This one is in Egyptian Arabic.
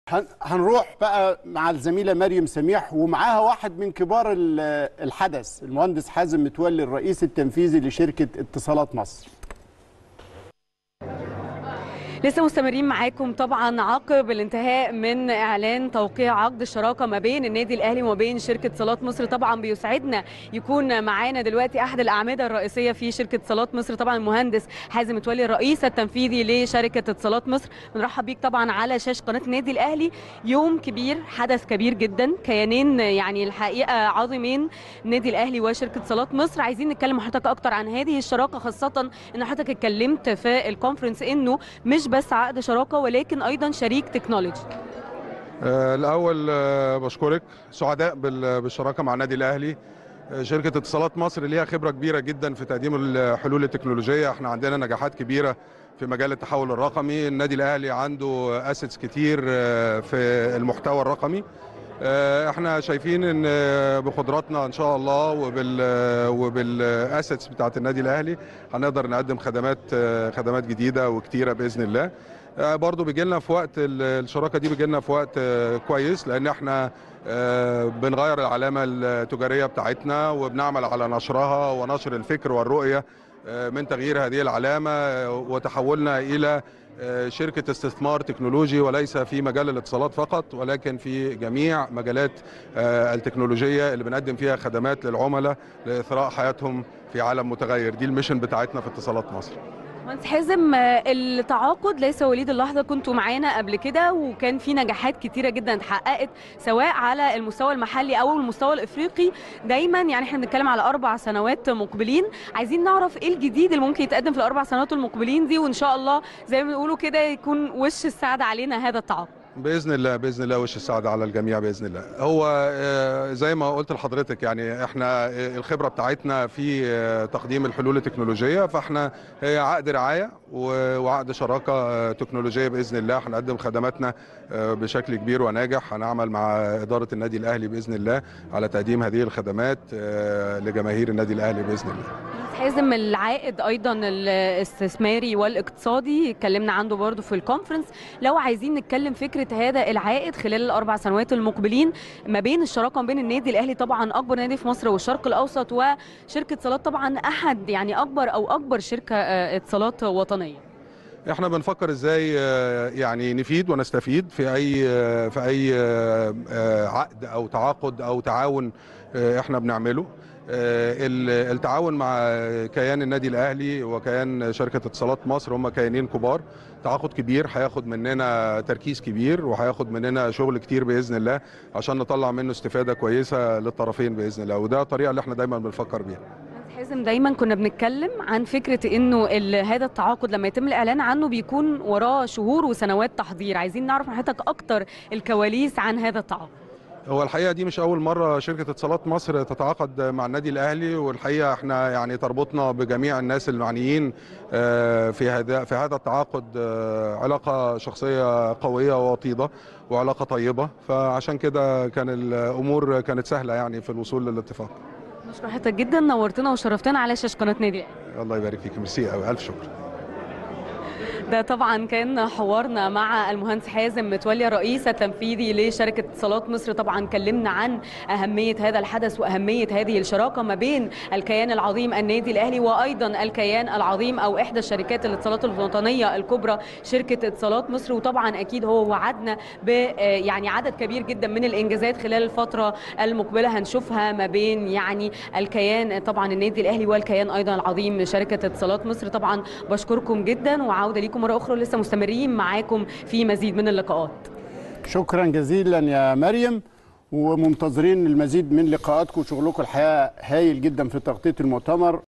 هن- هنروح بقى مع الزميله مريم سميح ومعاها واحد من كبار ال- الحدث المهندس حازم متولي الرئيس التنفيذي لشركه اتصالات مصر لسه مستمرين معاكم طبعا عقب الانتهاء من اعلان توقيع عقد الشراكه ما بين النادي الاهلي وما بين شركه صالات مصر طبعا بيسعدنا يكون معانا دلوقتي احد الاعمده الرئيسيه في شركه صالات مصر طبعا المهندس حازم متولي الرئيس التنفيذي لشركه اتصالات مصر بنرحب بيك طبعا على شاشه قناه النادي الاهلي يوم كبير حدث كبير جدا كيانين يعني الحقيقه عظيمين النادي الاهلي وشركه صالات مصر عايزين نتكلم مع حضرتك اكتر عن هذه الشراكه خاصه ان حضرتك اتكلمت في الكونفرنس انه مش بس عقد شراكه ولكن ايضا شريك تكنولوجي آه، الأول آه، بشكرك سعداء بال- بالشراكة مع النادي الأهلي آه، شركة اتصالات مصر ليها خبرة كبيرة جدا في تقديم الحلول التكنولوجية احنا عندنا نجاحات كبيرة في مجال التحول الرقمي النادي الأهلي عنده اسيتس كتير آه، في المحتوى الرقمي آه، احنا شايفين ان آه، بقدراتنا ان شاء الله وبال وبالاسيتس بتاعت النادي الاهلي هنقدر نقدم خدمات آه، خدمات جديده وكتيره باذن الله آه، برضو بيجي لنا في وقت ال- الشراكه دي بيجي لنا في وقت آه، كويس لان احنا آه، بنغير العلامه التجاريه بتاعتنا وبنعمل على نشرها ونشر الفكر والرؤيه آه، من تغيير هذه العلامه آه، وتحولنا الى آه، شركه استثمار تكنولوجي وليس في مجال الاتصالات فقط ولكن في جميع مجالات آه، التكنولوجيه اللي بنقدم فيها خدمات للعملاء لاثراء حياتهم في عالم متغير دي الميشن بتاعتنا في اتصالات مصر مهندس حازم آه، التعاقد ليس وليد اللحظه كنتوا معانا قبل كده وكان في نجاحات كتيره جدا اتحققت سواء على المستوى المحلي او المستوى الافريقي دايما يعني احنا بنتكلم على اربع سنوات مقبلين عايزين نعرف ايه الجديد اللي ممكن يتقدم في الاربع سنوات المقبلين دي وان شاء الله زي ما بيقولوا كده يكون وش السعاده علينا هذا التعاقد باذن الله باذن الله وش السعاده على الجميع باذن الله هو آه، زي ما قلت لحضرتك يعني احنا آه، الخبره بتاعتنا في آه، تقديم الحلول التكنولوجيه فاحنا هي عقد رعايه و- وعقد شراكه آه، تكنولوجيه باذن الله هنقدم خدماتنا آه، بشكل كبير وناجح هنعمل مع اداره النادي الاهلي باذن الله على تقديم هذه الخدمات آه، لجماهير النادي الاهلي باذن الله مهندس حازم العائد ايضا الاستثماري والاقتصادي اتكلمنا عنه برضو في الكونفرنس لو عايزين نتكلم فكره هذا العائد خلال الاربع سنوات المقبلين ما بين الشراكه ما بين النادي الاهلي طبعا اكبر نادي في مصر والشرق الاوسط وشركه صالات طبعا احد يعني اكبر او اكبر شركه آه، اتصالات وطنيه احنا بنفكر ازاي آه، يعني نفيد ونستفيد في اي آه، في اي آه، آه، عقد او تعاقد او تعاون آه، احنا بنعمله آه، ال- التعاون مع كيان النادي الاهلي وكيان شركه اتصالات مصر هم كيانين كبار تعاقد كبير هياخد مننا تركيز كبير وهياخد مننا شغل كتير باذن الله عشان نطلع منه استفاده كويسه للطرفين باذن الله وده الطريقه اللي احنا دايما بنفكر بيها مهندس حازم دايما كنا بنتكلم عن فكره انه ال- هذا التعاقد لما يتم الاعلان عنه بيكون وراه شهور وسنوات تحضير عايزين نعرف من حضرتك اكتر الكواليس عن هذا التعاقد هو الحقيقه دي مش اول مره شركه اتصالات مصر تتعاقد مع النادي الاهلي والحقيقه احنا يعني تربطنا بجميع الناس المعنيين آه، في هذا في هذا التعاقد آه، علاقه شخصيه قويه ووطيده وعلاقه طيبه فعشان كده كان الامور كانت سهله يعني في الوصول للاتفاق نشكر حضرتك جدا نورتنا وشرفتنا على شاشه قناه نادي الأهلي. الله يبارك فيك ميرسي قوي الف شكر ده طبعا كان حوارنا مع المهندس حازم متولي الرئيس التنفيذي لشركه اتصالات مصر طبعا كلمنا عن اهميه هذا الحدث واهميه هذه الشراكه ما بين الكيان العظيم النادي الاهلي وايضا الكيان العظيم او احدى الشركات الاتصالات الوطنيه الكبرى شركه اتصالات مصر وطبعا اكيد هو وعدنا ب يعني عدد كبير جدا من الانجازات خلال الفتره المقبله هنشوفها ما بين يعني الكيان طبعا النادي الاهلي والكيان ايضا العظيم شركه اتصالات مصر طبعا بشكركم جدا وعوده ليكم مره اخرى لسه مستمرين معاكم في مزيد من اللقاءات شكرا جزيلا يا مريم ومنتظرين المزيد من لقاءاتكم وشغلكم الحقيقه هايل جدا في تغطيه المؤتمر